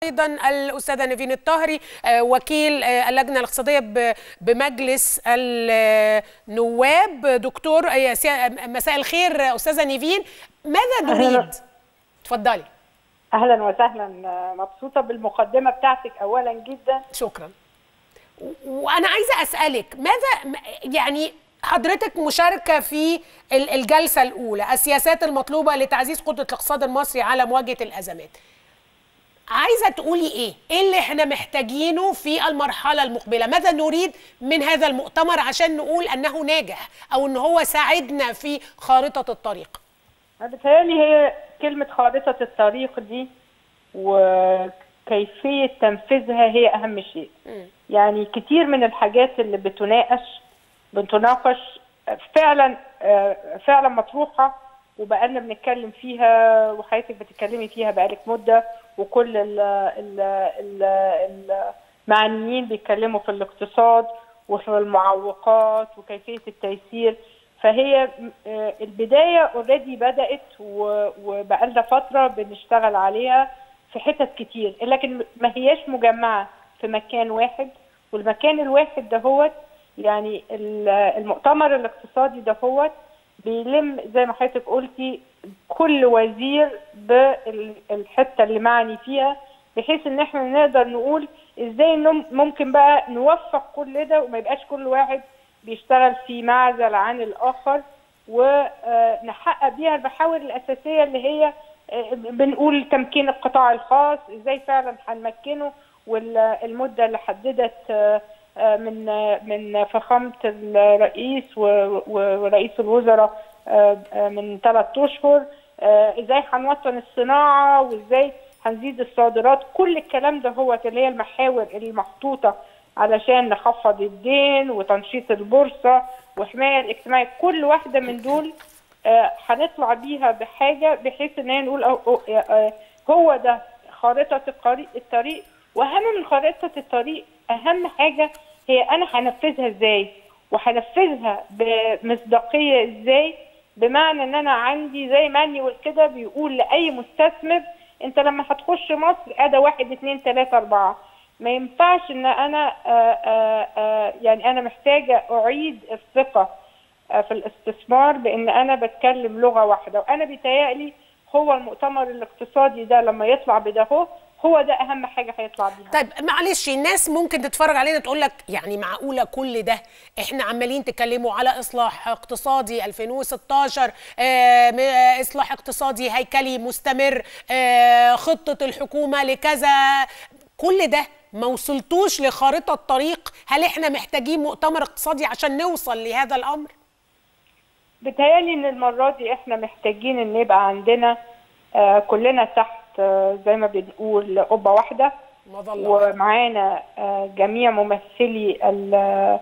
ايضا الاستاذه نيفين الطاهري وكيل اللجنه الاقتصاديه بمجلس النواب دكتور مساء الخير استاذه نيفين ماذا نريد اتفضلي اهلا وسهلا مبسوطه بالمقدمه بتاعتك اولا جدا شكرا وانا عايزه اسالك ماذا يعني حضرتك مشاركه في الجلسه الاولى السياسات المطلوبه لتعزيز قدره الاقتصاد المصري على مواجهه الازمات عايزه تقولي ايه ايه اللي احنا محتاجينه في المرحله المقبله ماذا نريد من هذا المؤتمر عشان نقول انه ناجح او ان هو ساعدنا في خارطه الطريق بتهيألي هي كلمة خارطة الطريق دي وكيفية تنفيذها هي أهم شيء م. يعني كتير من الحاجات اللي بتناقش بتناقش فعلا فعلا مطروحة وبقالنا بنتكلم فيها وحضرتك بتتكلمي فيها بقالك مدة وكل ال ال ال المعنيين بيتكلموا في الاقتصاد وفي المعوقات وكيفية التيسير فهي البدايه اوريدي بدات وبقالنا فتره بنشتغل عليها في حتت كتير لكن ما هياش مجمعه في مكان واحد والمكان الواحد دهوت يعني المؤتمر الاقتصادي دهوت بيلم زي ما حضرتك قلتي كل وزير بالحته اللي معني فيها بحيث ان احنا نقدر نقول ازاي ممكن بقى نوفق كل ده وما يبقاش كل واحد بيشتغل في معزل عن الاخر ونحقق بيها المحاور الاساسيه اللي هي بنقول تمكين القطاع الخاص ازاي فعلا هنمكنه والمده اللي حددت من من فخامه الرئيس ورئيس الوزراء من ثلاث اشهر ازاي هنوطن الصناعه وازاي هنزيد الصادرات كل الكلام ده هو اللي هي المحاور اللي محطوطه علشان نخفض الدين وتنشيط البورصة وحماية الاجتماعية كل واحدة من دول هنطلع آه بيها بحاجة بحيث ان هي نقول أو آه هو ده خارطة الطريق واهم من خارطة الطريق اهم حاجة هي انا هنفذها ازاي وهنفذها بمصداقية ازاي بمعنى ان انا عندي زي مانيوال كده بيقول لاي مستثمر انت لما هتخش مصر ادى واحد اتنين تلاته اربعه ما ينفعش ان انا آآ آآ يعني انا محتاجه اعيد الثقه في الاستثمار بان انا بتكلم لغه واحده وانا بيتهيألي هو المؤتمر الاقتصادي ده لما يطلع بده هو هو ده اهم حاجه هيطلع بيها طيب معلش الناس ممكن تتفرج علينا تقول لك يعني معقوله كل ده احنا عمالين تكلموا على اصلاح اقتصادي 2016 آه اصلاح اقتصادي هيكلي مستمر آه خطه الحكومه لكذا كل ده ما وصلتوش لخارطه الطريق هل احنا محتاجين مؤتمر اقتصادي عشان نوصل لهذا الامر بتهيألي ان المره دي احنا محتاجين ان يبقى عندنا آه كلنا تحت آه زي ما بنقول قبه واحده ومعانا آه جميع ممثلي ال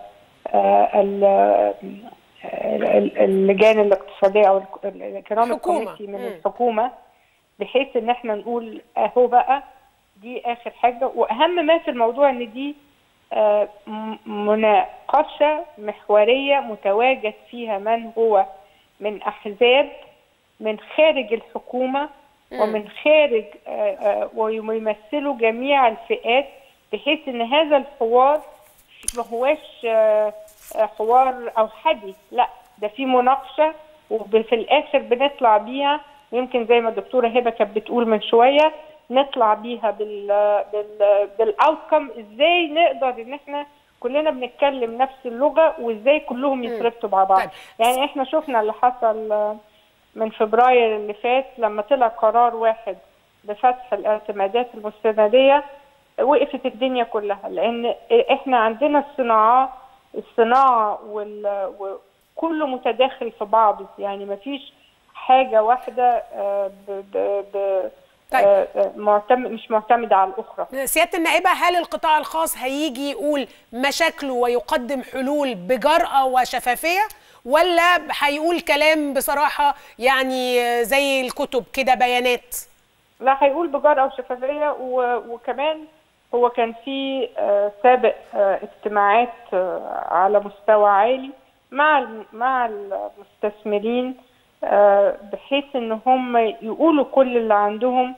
اللجان الاقتصاديه او الايكونوميك كوميتي من الحكومه بحيث ان احنا نقول اهو بقى دي اخر حاجه واهم ما في الموضوع ان دي آه مناقشه محوريه متواجد فيها من هو من احزاب من خارج الحكومه م. ومن خارج آه آه ويمثلوا جميع الفئات بحيث ان هذا الحوار ما هواش حوار اوحدي لا ده في مناقشه وفي الاخر بنطلع بيها يمكن زي ما الدكتوره هبه كانت بتقول من شويه نطلع بيها بال بال بالاوتكم ازاي نقدر ان احنا كلنا بنتكلم نفس اللغه وازاي كلهم يتربطوا مع بعض طيب. يعني احنا شفنا اللي حصل من فبراير اللي فات لما طلع قرار واحد بفتح الاعتمادات المستنديه وقفت الدنيا كلها لان احنا عندنا الصناعه الصناعه وال كله متداخل في بعضه يعني ما فيش حاجه واحده ب ب ب طيب. معتمد مش معتمده على الاخرى سياده النائبه هل القطاع الخاص هيجي يقول مشاكله ويقدم حلول بجرأه وشفافيه ولا هيقول كلام بصراحه يعني زي الكتب كده بيانات لا هيقول بجرأه وشفافيه وكمان هو كان في سابق اجتماعات على مستوى عالي مع مع المستثمرين بحيث ان هم يقولوا كل اللي عندهم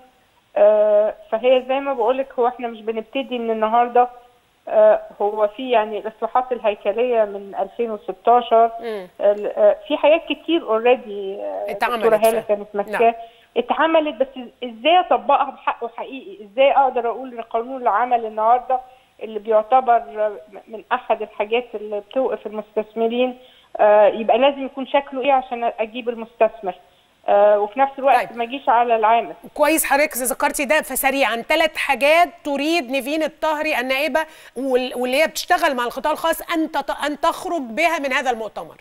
آه، فهي زي ما بقولك هو احنا مش بنبتدي من النهارده آه، هو في يعني الاصلاحات الهيكليه من 2016 مم. ال- آه، في حاجات كتير اوريدي اتعملت دكتوره هاله فعلا. كانت نعم. ماسكاه اتعملت بس ازاي اطبقها بحقه حقيقي ازاي اقدر اقول ان قانون العمل النهارده اللي بيعتبر من احد الحاجات اللي بتوقف المستثمرين آه، يبقى لازم يكون شكله ايه عشان اجيب المستثمر آه، وفي نفس الوقت طيب. ما اجيش على العامل كويس حضرتك ذكرتي ده فسريعا ثلاث حاجات تريد نيفين الطهري النائبه وال- واللي هي بتشتغل مع القطاع الخاص ان تط- ان تخرج بها من هذا المؤتمر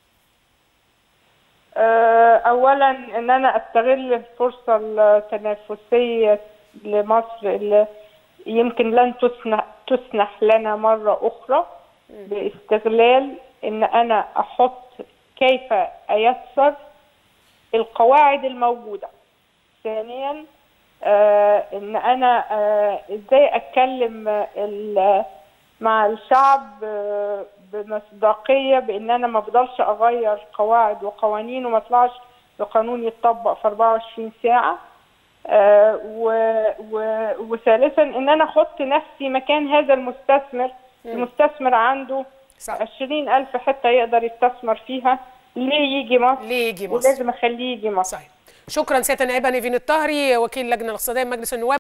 آه، اولا ان انا استغل الفرصه التنافسيه لمصر اللي يمكن لن تسنح تسنح لنا مره اخرى باستغلال ان انا احط كيف ايسر القواعد الموجوده ثانيا آه ان انا آه ازاي اتكلم آه، ال- مع الشعب آه، بمصداقيه بان انا ما افضلش اغير قواعد وقوانين وما اطلعش بقانون يتطبق في 24 ساعه آه، و- و- وثالثا ان انا احط نفسي مكان هذا المستثمر المستثمر عنده صح 20000 حته يقدر يستثمر فيها ليه يجي مصر ليه يجي مصر ولازم اخليه يجي مصر صحيح شكرا سياده النائبه نيفين الطهري وكيل اللجنه الاقتصاديه بمجلس النواب